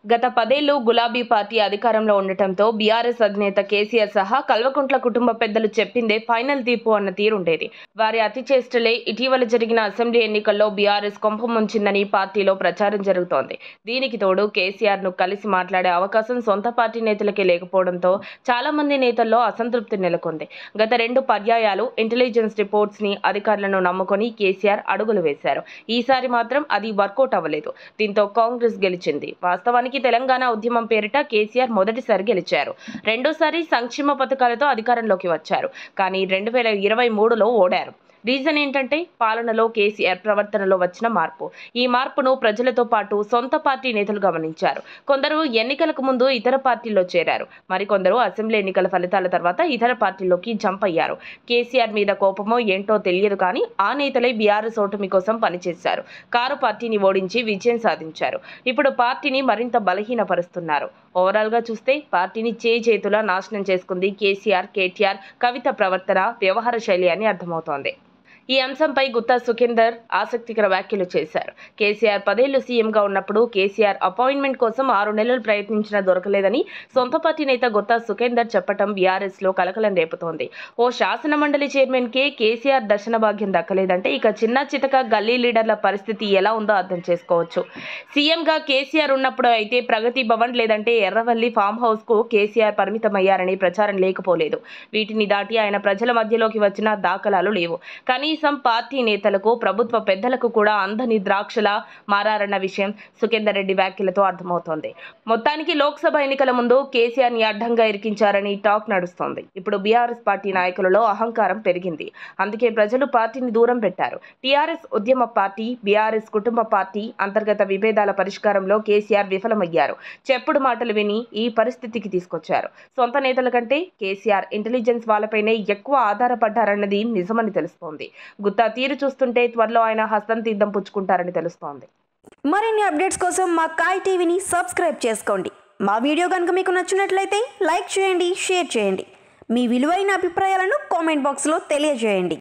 గత పదేళ్లు గులాబీ పార్టీ అధికారంలో ఉండటంతో బీఆర్ఎస్ అధినేత కేసీఆర్ సహా కల్వకుంట్ల కుటుంబ పెద్దలు చెప్పిందే ఫైనల్ తీర్పు అన్న తీరుండేది వారి అతి చేష్టలే ఇటీవల జరిగిన అసెంబ్లీ ఎన్నికల్లో బీఆర్ఎస్ కొంప ముంచిందని పార్టీలో ప్రచారం జరుగుతోంది దీనికి తోడు కేసీఆర్ ను కలిసి మాట్లాడే అవకాశం సొంత పార్టీ నేతలకే లేకపోవడంతో చాలా మంది నేతల్లో అసంతృప్తి నెలకొంది గత రెండు పర్యాయాలు ఇంటెలిజెన్స్ రిపోర్ట్స్ ని అధికారులను నమ్ముకొని కేసీఆర్ అడుగులు వేశారు ఈసారి మాత్రం అది వర్కౌట్ అవ్వలేదు దీంతో కాంగ్రెస్ గెలిచింది వాస్తవానికి తెలంగాణ ఉద్యమం పేరిట కేసీఆర్ మొదటిసారి గెలిచారు రెండోసారి సంక్షేమ పథకాలతో అధికారంలోకి వచ్చారు కానీ రెండు వేల ఇరవై మూడులో ఓడారు రీజన్ ఏంటంటే పాలనలో కేసీఆర్ ప్రవర్తనలో వచ్చిన మార్పు ఈ మార్పును ప్రజలతో పాటు సొంత పార్టీ నేతలు గమనించారు కొందరు ఎన్నికలకు ముందు ఇతర పార్టీల్లో చేరారు మరికొందరు అసెంబ్లీ ఎన్నికల ఫలితాల తర్వాత ఇతర పార్టీల్లోకి జంప్ అయ్యారు కేసీఆర్ మీద కోపమో ఏంటో తెలియదు కానీ ఆ నేతలే బీఆర్ఎస్ ఓటమి కోసం పనిచేశారు కారు పార్టీని ఓడించి విజయం సాధించారు ఇప్పుడు పార్టీని మరింత బలహీనపరుస్తున్నారు ఓవరాల్ గా చూస్తే పార్టీని చే చేతులా నాశనం చేసుకుంది కేసీఆర్ కేటీఆర్ కవిత ప్రవర్తన వ్యవహార శైలి అని అర్థమవుతోంది ఈ అంశంపై గుత్తా సుఖేందర్ ఆసక్తికర వ్యాఖ్యలు చేశారు కేసీఆర్ పదేళ్లు సీఎంగా ఉన్నప్పుడు కేసీఆర్ అపాయింట్మెంట్ కోసం ఆరు నెలలు ప్రయత్నించినా దొరకలేదని సొంత పార్టీ నేత గుత్తా సుఖేందర్ చెప్పడం బీఆర్ఎస్ లో కలకలం రేపుతోంది ఓ శాసన మండలి చైర్మన్ కే కేసీఆర్ దర్శన భాగ్యం దక్కలేదంటే ఇక చిన్న చితక గల్లీ లీడర్ల పరిస్థితి ఎలా ఉందో అర్థం చేసుకోవచ్చు సీఎంగా కేసీఆర్ ఉన్నప్పుడు అయితే ప్రగతి భవన్ లేదంటే ఎర్రవల్లి ఫామ్ హౌస్ కు కేసీఆర్ పరిమితమయ్యారని ప్రచారం లేకపోలేదు వీటిని దాటి ఆయన ప్రజల మధ్యలోకి వచ్చిన దాఖలాలు లేవు కనీసం పార్టీ నేతలకు ప్రభుత్వ పెద్దలకు కూడా అందని ద్రాక్షలా మారారన్న విషయం సుఖేందర్ రెడ్డి వ్యాఖ్యలతో అర్థమవుతోంది మొత్తానికి లోక్సభ ఎన్నికల ముందు కేసీఆర్ ని అడ్డంగా ఇరికించారని టాక్ నడుస్తోంది ఇప్పుడు బీఆర్ఎస్ పార్టీ నాయకులలో అహంకారం పెరిగింది అందుకే ప్రజలు పార్టీని దూరం పెట్టారు టీఆర్ఎస్ ఉద్యమ పార్టీ బీఆర్ఎస్ కుటుంబ పార్టీ అంతర్గత విభేదాల పరిష్కారంలో కేసీఆర్ విఫలమయ్యారు చెప్పుడు మాటలు విని ఈ పరిస్థితికి తీసుకొచ్చారు సొంత నేతల కంటే కేసీఆర్ ఇంటెలిజెన్స్ వాళ్ళపైనే ఎక్కువ ఆధారపడ్డారన్నది నిజమని తెలుస్తోంది గుత్తా తీరు చూస్తుంటే త్వరలో ఆయన హస్తం తీర్థం పుచ్చుకుంటారని తెలుస్తోంది మరిన్ని అప్డేట్స్ కోసం మా కాయ్ టీవీని సబ్స్క్రైబ్ చేసుకోండి మా వీడియో కనుక మీకు నచ్చినట్లయితే లైక్ చేయండి షేర్ చేయండి మీ విలువైన అభిప్రాయాలను కామెంట్ బాక్స్లో తెలియజేయండి